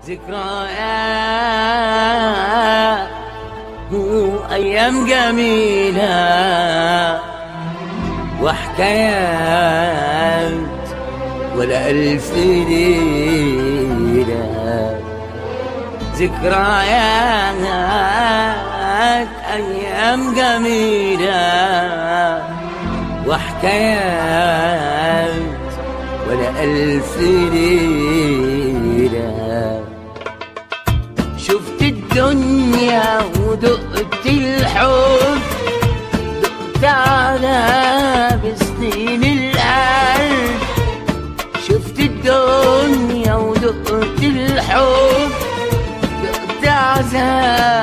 ذكريات أيام جميلة وحكايات ولا ألف ليلة ذكريات أيام جميلة وحكايات ولا ألف ليلة شفت الدنيا ودقت الحب دقت على بسنين القلب شفت الدنيا ودقت الحب دقت عذاب